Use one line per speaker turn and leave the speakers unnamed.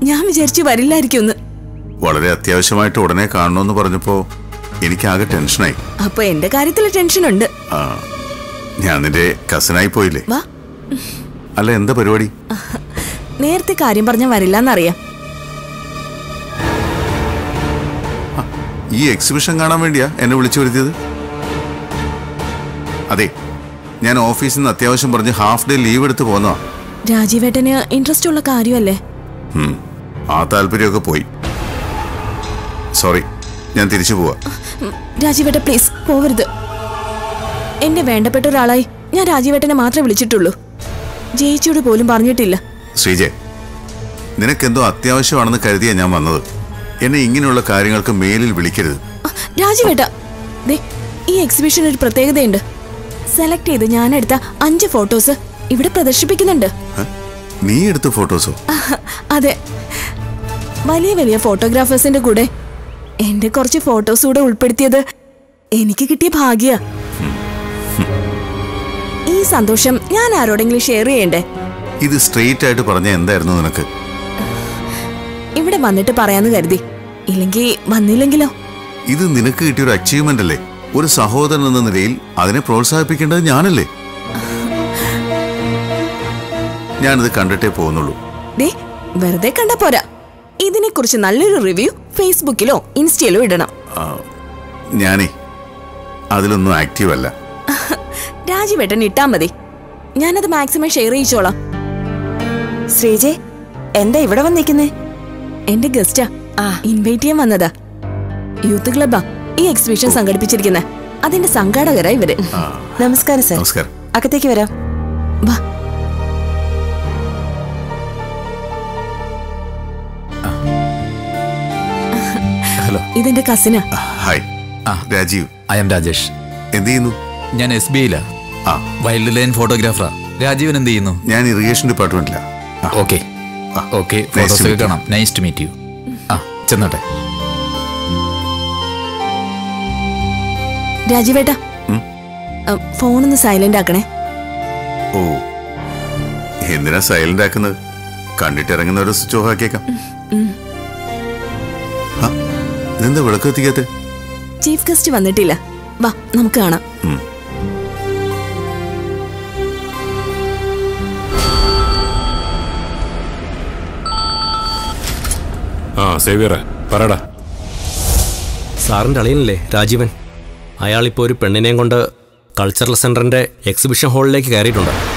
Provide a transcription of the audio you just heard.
ഞാൻ വിചാരിച്ചു വരില്ലായിരിക്കും ഒന്ന്
വളരെ അത്യാവശ്യമായിട്ട് ഉടനെ കാണണമെന്ന് പറഞ്ഞപ്പോ എനിക്കാകെ ടെൻഷനായി
അപ്പൊ എന്റെ കാര്യത്തിൽ ടെൻഷൻ ഉണ്ട്
ആ ഞാൻ നിന്റെ കസിനായി പോയില്ലേ
വാ
അല്ല എന്താ പരിപാടി
നേരത്തെ കാര്യം പറഞ്ഞാൽ വരില്ലെന്നറിയാം
ഈ എക്സിബിഷൻ കാണാൻ വേണ്ടിയാ എന്നെ വിളിച്ചു വരുത്തിയത് അതെ ഞാൻ ഓഫീസിൽ നിന്ന് അത്യാവശ്യം പറഞ്ഞ് ഹാഫ് ഡേ ലീവ് എടുത്ത് പോന്നതാ
രാജീവേട്ടന് ഇൻട്രസ്റ്റ് ഉള്ള കാര്യമല്ലേ
ഉം. ആ താല്പര്യമൊക്കെ പോയി സോറി ഞാൻ തിരിച്ചു പോവാ
ഉം, രാജീവേട്ട പ്ലീസ് പോവരുത് എന്റെ വേണ്ടപ്പെട്ട ഒരാളായി ഞാൻ രാജീവേട്ടനെ മാത്രമേ വിളിച്ചിട്ടുള്ളൂ ജയിച്ചോട് പോലും പറഞ്ഞിട്ടില്ല
ശ്രീജയ് നിനക്കെന്തോ അത്യാവശ്യമാണെന്ന് കരുതിയാ ഞാൻ വന്നത് എന്നെ ഇങ്ങനെയുള്ള കാര്യങ്ങൾക്ക് മേലിൽ വിളിക്കരുത്
ആ, രാജീവേട്ട ദേ ഈ എക്സിബിഷൻ ഒരു പ്രത്യേകതയുണ്ട് സെലക്ട് ചെയ്ത് ഞാൻ എടുത്ത അഞ്ച് ഫോട്ടോസ് ഇവിടെ പ്രദർശിപ്പിക്കുന്നുണ്ട്
ഹ? നീ എടുത്ത ഫോട്ടോസോ
ആഹ്, അതെ വലിയ വലിയ ഫോട്ടോഗ്രാഫേഴ്സിന്റെ കൂടെ എന്റെ കുറച്ച് ഫോട്ടോസ് കൂടെ ഉൾപ്പെടുത്തിയത് എനിക്ക് കിട്ടിയ ഭാഗ്യ ഈ സന്തോഷം ഞാൻ ആരോടെങ്കിലും ഷെയർ ചെയ്യണ്ടേ
ഇത് സ്ട്രെയിറ്റ് ആയിട്ട് പറഞ്ഞ എന്തായിരുന്നു നിനക്ക്
ഇവിടെ വന്നിട്ട് പറയാന്ന് കരുതി ഇല്ലെങ്കിൽ വന്നില്ലെങ്കിലോ
ഇത് നിനക്ക് കിട്ടിയൊരു അച്ചീവ്മെന്റ് അല്ലേ ഒരു സഹോദരൻ എന്ന നിലയിൽ അതിനെ പ്രോത്സാഹിപ്പിക്കേണ്ടത് ഞാനല്ലേ ഞാനിത് കണ്ടിട്ടേ പോകുന്നുള്ളൂ
ദേ വെറുതെ കണ്ടാ പോരാ ഇതിനെക്കുറിച്ച് നല്ലൊരു റിവ്യൂ ഫേസ്ബുക്കിലോ ഇൻസ്റ്റയിലോ ഇടണം
ആ, ഞാനേ അതിലൊന്നും ആക്റ്റീവ് അല്ല
രാജീവേട്ടൻ ഇട്ടാ മതി ഞാനത് മാക്സിമം ഷെയർ ചെയ്യിച്ചോളാം
ശ്രീജെ എന്താ ഇവിടെ വന്നിരിക്കുന്നേ
എന്റെ ഗസ്റ്റാ ഇൻവൈറ്റ് ചെയ്യാൻ വന്നതാ യൂത്ത് ക്ലബാ ഈ എക്സിബിഷൻ സംഘടിപ്പിച്ചിരിക്കുന്നത് അതിന്റെ സംഘാടകരാ ഇവര്
നമസ്കാരം സർ
നമസ്കാരം
അകത്തേക്ക് വരാം
വാ
ഹലോ
ഇതെന്റെ കസിനാ
ഹായ്
ആ.
രാജീവ്
ഐ എം രാജേഷ്
എന്ത് ചെയ്യുന്നു
ഞാൻ എസ് ബി ഐയിലാ
ആ
വൈൽഡ് ലൈൻ ഫോട്ടോഗ്രാഫറാ രാജീവൻ എന്ത് ചെയ്യുന്നു
ഞാൻ ഇറിഗേഷൻ ഡിപ്പാർട്ട്മെന്റിലാ ആ,
ഓക്കെ
ആ.
Okay
Nice to
photos
meet
ഒക്കെ
you.
കാണാം നൈസ് ടു മീറ്റ് യു ആ ചെന്നോട്ടെ
രാജീവേട്ടാ
ഉം?
ഫോണൊന്ന് സൈലന്റ് ആക്കണേ
ഓ എന്തിനാ സൈലന്റ് ആക്കുന്നത് കണ്ടിട്ടിറങ്ങുന്നവരെ സ്വിച്ച് ഓഫ് ആക്കിയേക്കാം ആ, ഇതെന്താ വിളക്ക് എത്തിക്കാത്ത
ചീഫ് ഗസ്റ്റ് വന്നിട്ടില്ല വാ നമുക്ക് കാണാം
ആ സേവിയറെ പറയടാ
സാറിൻ്റെ അളിയനല്ലേ രാജീവൻ അയാളിപ്പോൾ ഒരു പെണ്ണിനെയും കൊണ്ട് കൾച്ചറൽ സെൻറ്ററിൻ്റെ എക്സിബിഷൻ ഹാളിലേക്ക് കയറിയിട്ടുണ്ട്